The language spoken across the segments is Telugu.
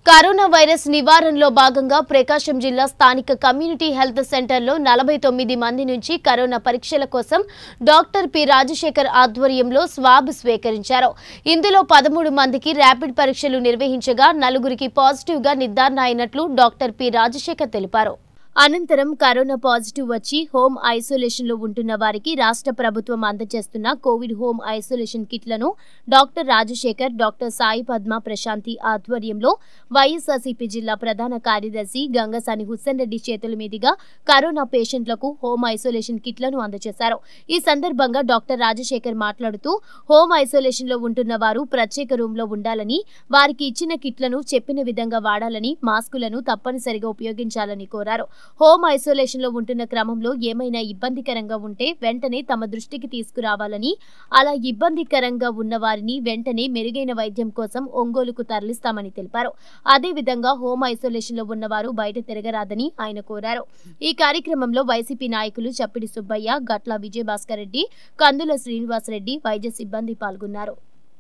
కరోనా వైరస్ నివారణలో భాగంగా ప్రకాశం జిల్లా స్థానిక కమ్యూనిటీ హెల్త్ సెంటర్లో నలభై తొమ్మిది మంది నుంచి కరోనా పరీక్షల కోసం డాక్టర్ పి రాజశేఖర్ ఆధ్వర్యంలో స్వాబ్ స్వీకరించారు ఇందులో పదమూడు మందికి ర్యాపిడ్ పరీక్షలు నిర్వహించగా నలుగురికి పాజిటివ్ గా నిర్ధారణ అయినట్లు డాక్టర్ పి రాజశేఖర్ తెలిపారు అనంతరం కరోనా పాజిటివ్ వచ్చి హోమ్ ఐసోలేషన్ లో ఉంటున్న వారికి రాష్ట్ర ప్రభుత్వం అందజేస్తున్న కోవిడ్ హోమ్ ఐసోలేషన్ కిట్లను డాక్టర్ రాజశేఖర్ డాక్టర్ సాయి పద్మ ప్రశాంతి ఆధ్వర్యంలో వైఎస్ఆర్సీపీ జిల్లా ప్రధాన కార్యదర్శి గంగసాని హుస్సేన్ రెడ్డి చేతుల మీదుగా కరోనా పేషెంట్లకు హోమ్ ఐసోలేషన్ కిట్లను అందజేశారు ఈ సందర్భంగా డాక్టర్ రాజశేఖర్ మాట్లాడుతూ హోమ్ ఐసోలేషన్ లో ఉంటున్న వారు ప్రత్యేక రూమ్ లో ఉండాలని వారికి ఇచ్చిన కిట్లను చెప్పిన విధంగా వాడాలని మాస్కులను తప్పనిసరిగా ఉపయోగించాలని కోరారు హోమ్ ఐసోలేషన్ లో ఉంటున్న క్రమంలో ఏమైనా ఇబ్బందికరంగా ఉంటే వెంటనే తమ దృష్టికి తీసుకురావాలని అలా ఇబ్బందికరంగా ఉన్న వారిని వెంటనే మెరుగైన వైద్యం కోసం ఒంగోలుకు తరలిస్తామని తెలిపారు అదేవిధంగా హోమ్ ఐసోలేషన్ లో ఉన్నవారు బయట తిరగరాదని ఆయన కోరారు ఈ కార్యక్రమంలో వైసీపీ నాయకులు చప్పిడి సుబ్బయ్య గట్ల విజయభాస్కర్ రెడ్డి కందుల శ్రీనివాసరెడ్డి వైద్య సిబ్బంది పాల్గొన్నారు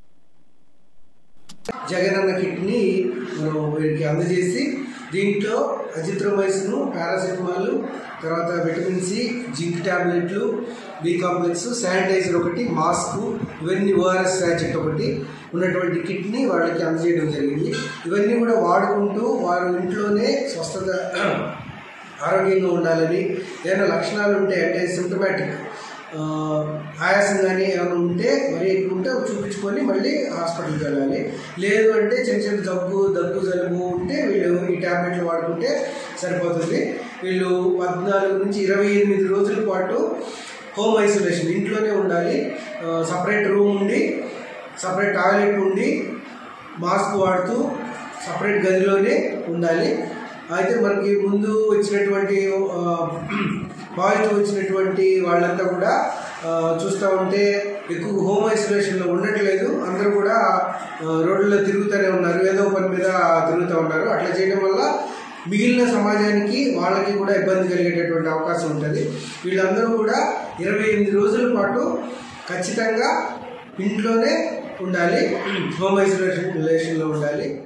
జగన్ అన్న కిట్ని మనం వీరికి అందజేసి దీంట్లో అజిత్రోమైసిన్ పారాసెటమాల్ తర్వాత విటమిన్ సి జింక్ టాబ్లెట్లు బి కాంప్లెక్స్ శానిటైజర్ ఒకటి మాస్క్ ఇవన్నీ ఓఆర్ఎస్ శాచెట్ ఒకటి ఉన్నటువంటి కిట్ని వాళ్ళకి అందజేయడం జరిగింది ఇవన్నీ కూడా వాడుకుంటూ వారు ఇంట్లోనే స్వస్థత ఆరోగ్యంగా ఉండాలని ఏదైనా లక్షణాలు ఉంటే అంటే సిమ్టమాటిక్ ఆయాసం కానీ ఏమైనా ఉంటే మరి ఎక్కువ ఉంటే చూపించుకొని మళ్ళీ హాస్పిటల్కి వెళ్ళాలి లేదు అంటే చిన్న చిన్న దగ్గు దగ్గు జలుబు ఉంటే వీళ్ళు ఈ ట్యాబ్లెట్లు వాడుకుంటే సరిపోతుంది వీళ్ళు పద్నాలుగు నుంచి ఇరవై ఎనిమిది రోజుల పాటు హోమ్ ఐసోలేషన్ ఇంట్లోనే ఉండాలి సపరేట్ రూమ్ ఉండి సపరేట్ టాయిలెట్ ఉండి మాస్క్ వాడుతూ సపరేట్ గదిలోనే ఉండాలి అయితే మనకి ముందు వచ్చినటువంటి పాజిటివ్ వచ్చినటువంటి వాళ్ళంతా కూడా ఆ, చూస్తూ ఉంటే ఎక్కువ హోమ్ ఐసోలేషన్లో ఉండట్లేదు అందరూ కూడా ఆ, రోడ్లలో తిరుగుతూనే ఉన్నారు ఏదో పని మీద తిరుగుతూ ఉన్నారు అట్లా చేయడం వల్ల మిగిలిన సమాజానికి వాళ్ళకి కూడా ఇబ్బంది కలిగేటటువంటి అవకాశం ఉంటుంది వీళ్ళందరూ కూడా ఇరవై ఎనిమిది రోజుల పాటు ఖచ్చితంగా ఇంట్లోనే ఉండాలి హోమ్ ఐసోలేషన్ రిలేషన్లో ఉండాలి